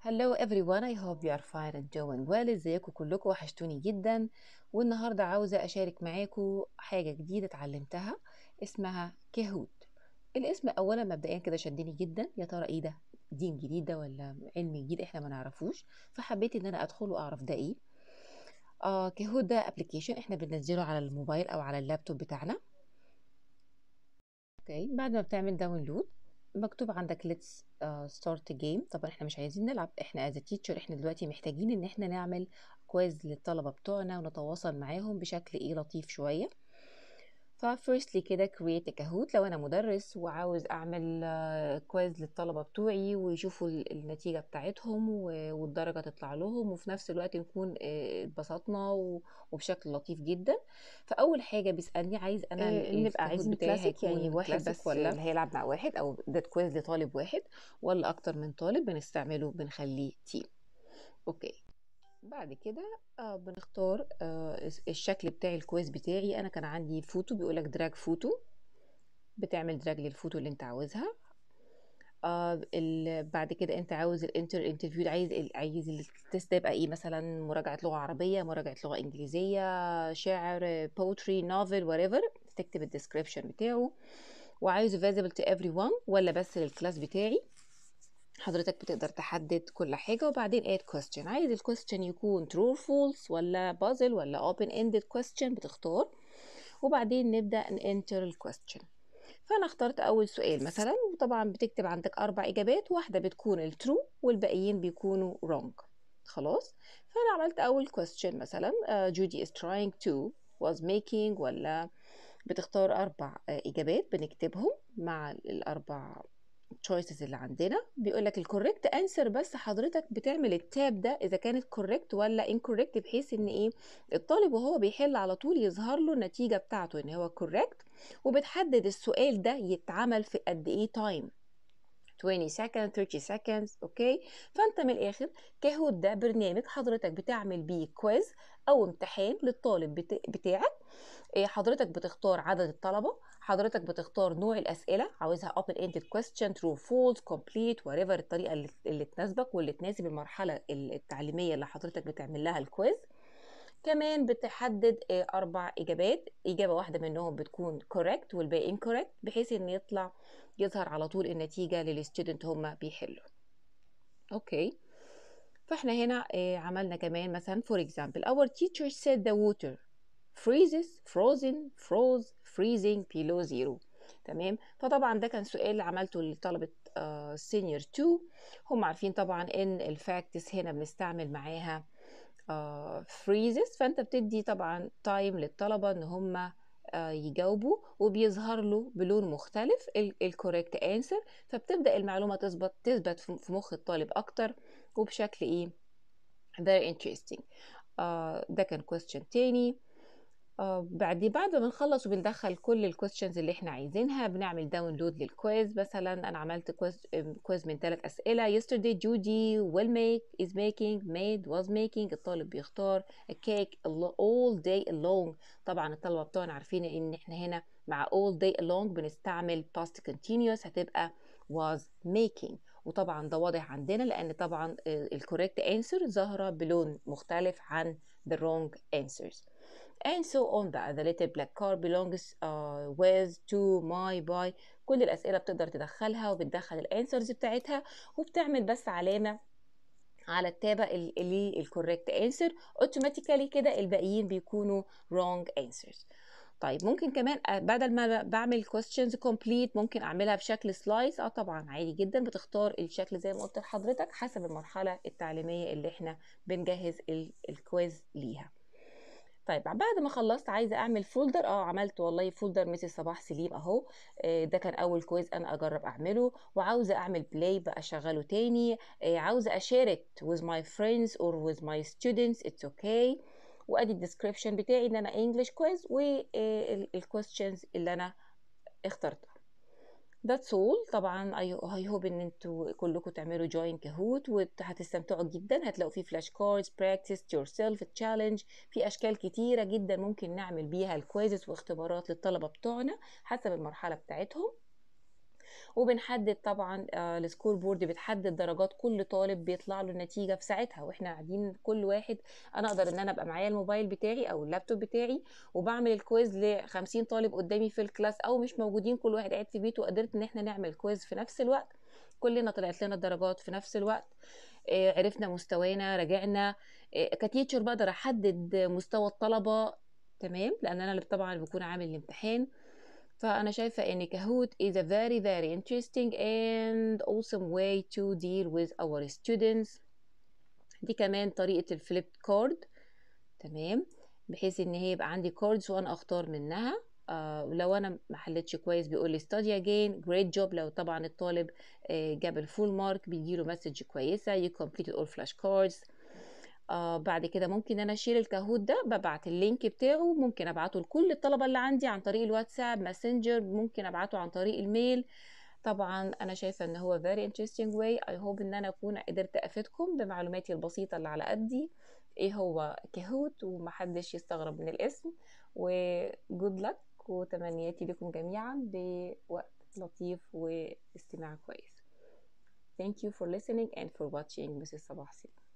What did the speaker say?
Hello everyone I hope you are fine and doing well ازيكم كلكم وحشتوني جدا والنهارده عاوزة أشارك معاكم حاجة جديدة اتعلمتها اسمها كاهوت الاسم أولا مبدئيا كده شدني جدا يا ترى ايه ده دين جديدة ولا علم جديد احنا ما نعرفوش فحبيت ان انا ادخل واعرف ده ايه آه كاهوت ده ابلكيشن احنا بننزله على الموبايل او على اللابتوب بتاعنا اوكي بعد ما بتعمل داونلود مكتوب عندك let's uh, start a game طبعا احنا مش عايزين نلعب احنا as a teacher احنا دلوقتي محتاجين ان احنا نعمل كويز للطلبة بتوعنا ونتواصل معاهم بشكل ايه لطيف شوية ففيرستلي كده create a kahoot لو انا مدرس وعاوز اعمل كويز للطلبة بتوعي ويشوفوا ال- النتيجة بتاعتهم و- والدرجة تطلع لهم وفي نفس الوقت نكون آه، اتبسطنا و- وبشكل لطيف جدا فاول حاجة بيسألني عايز انا آه، ال- نبقى الكاهوت عايزين بتاعي كلاسيك يعني هيكون واحد كلاسيك بس ولا اللي هيلعب مع واحد او ده كويز لطالب واحد ولا اكتر من طالب بنستعمله بنخليه تيم اوكي بعد كده آه بنختار آه الس- الشكل بتاع الكويز بتاعي انا كان عندي فوتو بيقولك دراج فوتو بتعمل دراج للفوتو اللي انت عاوزها آه ال- بعد كده انت عاوز الانتر انترفيو عايز ال- عايز التست ده يبقى ايه مثلا مراجعة لغة عربية مراجعة لغة انجليزية شعر بوتري نوفل whatever تكتب الديسكريبشن بتاعه وعايزه visible to everyone ولا بس للكلاس بتاعي حضرتك بتقدر تحدد كل حاجة وبعدين add question عايز ال question يكون true or false ولا puzzle ولا open ended question بتختار وبعدين نبدأ ن enter ال question فأنا اخترت أول سؤال مثلا وطبعا بتكتب عندك أربع إجابات واحدة بتكون ال true والباقيين بيكونوا wrong خلاص فأنا عملت أول question مثلا uh, Judy is trying to was making ولا بتختار أربع آه، إجابات بنكتبهم مع الأربع choices اللي عندنا بيقول لك الكوريكت انسر بس حضرتك بتعمل التاب ده اذا كانت كوريكت ولا incorrect بحيث ان ايه الطالب وهو بيحل على طول يظهر له النتيجة بتاعته ان هو كوريكت وبتحدد السؤال ده يتعمل في قد ايه تايم 20 seconds 30 seconds اوكي فانت من الاخر كاهوت ده برنامج حضرتك بتعمل بيه كويز او امتحان للطالب بت- بتاعك إيه، حضرتك بتختار عدد الطلبة حضرتك بتختار نوع الأسئلة عاوزها open ended question true false complete whatever الطريقة اللي, اللي تناسبك واللي تناسب المرحلة التعليمية اللي حضرتك بتعمل لها الكويز كمان بتحدد آه، أربع إجابات إجابة واحدة منهم بتكون correct والباقي incorrect بحيث إن يطلع يظهر على طول النتيجة للستودنت هما بيحلوا أوكي فاحنا هنا آه، عملنا كمان مثلا for example our teacher said the water freezes frozen froze freezing below zero تمام فطبعا ده كان سؤال عملته لطلبة سينيور 2 هم عارفين طبعا ان الفاكتس هنا بنستعمل معاها فريزز فانت بتدي طبعا تايم للطلبة ان هم آه، يجاوبوا وبيظهر له بلون مختلف الكوريكت انسر فبتبدأ المعلومة تثبت تثبت في في مخ الطالب اكتر وبشكل ايه very interesting آه ده كان question تاني آه بعد بعد ما بنخلص وبندخل كل الكويستشنز اللي احنا عايزينها بنعمل داونلود للكويز مثلا انا عملت كويز كويز من ثلاث اسئله yesterday Judy will make is making made was making الطالب بيختار a cake al- all day along طبعا الطلبه بتوعنا عارفين ان احنا هنا مع all day along بنستعمل past continuous هتبقى was making وطبعا ده واضح عندنا لان طبعا الكوريكت answer ظاهره بلون مختلف عن the wrong answers and so on بقى the little black car belongs uh, with to my by كل الأسئلة بتقدر تدخلها وبتدخل الانسرز بتاعتها وبتعمل بس علامة على التابة ال- اللي الكوريكت انسر اوتوماتيكالي كده الباقيين بيكونوا wrong answers طيب ممكن كمان أ- بدل ما ب- بعمل questions complete ممكن اعملها بشكل سلايس اه طبعا عادي جدا بتختار الشكل زي ما قلت لحضرتك حسب المرحلة التعليمية اللي احنا بنجهز ال- الكويز ليها طيب بعد ما خلصت عايزه اعمل فولدر اه عملت والله فولدر مسز صباح سليم اهو آه، ده كان اول كويز انا اجرب اعمله وعاوزه اعمل بلاي بقى اشغله تاني آه، عاوزه اشارك with my friends or with my students it's okay وادي الديسكريبشن بتاعي ان انا انجلش كويز والكويستشنز اللي انا اخترتها That's all طبعا I, I hope ان انتوا كلكم تعملوا join كهوت وهتستمتعوا جدا هتلاقوا فيه فلاش كاردز practice yourself challenge في اشكال كتيرة جدا ممكن نعمل بيها الكويزز واختبارات للطلبة بتوعنا حسب المرحلة بتاعتهم وبنحدد طبعا آه، السكور بورد بتحدد درجات كل طالب بيطلع له النتيجه في ساعتها واحنا قاعدين كل واحد انا اقدر ان انا ابقى معايا الموبايل بتاعي او اللابتوب بتاعي وبعمل الكويز ل 50 طالب قدامي في الكلاس او مش موجودين كل واحد قاعد في بيته وقدرت ان احنا نعمل كويز في نفس الوقت كلنا طلعت لنا الدرجات في نفس الوقت آه، عرفنا مستوانا راجعنا آه، كتيتشر بقدر احدد مستوى الطلبه تمام لان انا اللي طبعا بكون عامل الامتحان فأنا شايفة إن كهوت is a very very interesting and awesome way to deal with our students دي كمان طريقة الفليب كارد تمام بحيث إن هي يبقى عندي كاردز وأنا أختار منها آه لو أنا ما حلتش كويس بيقول لي study again great job لو طبعا الطالب آه جاب الفول مارك بيجيله مسج كويسة you completed all flash cards آه بعد كده ممكن انا اشيل الكاهوت ده ببعت اللينك بتاعه ممكن ابعته لكل الطلبه اللي عندي عن طريق الواتساب ماسنجر ممكن ابعته عن طريق الميل طبعا انا شايفه ان هو very interesting way I hope ان انا اكون قدرت افيدكم بمعلوماتي البسيطه اللي على قدي ايه هو كاهوت ومحدش يستغرب من الاسم و good luck وتمنياتي لكم جميعا بوقت لطيف واستماع كويس Thank you for listening and for watching Mrs. صباح سليم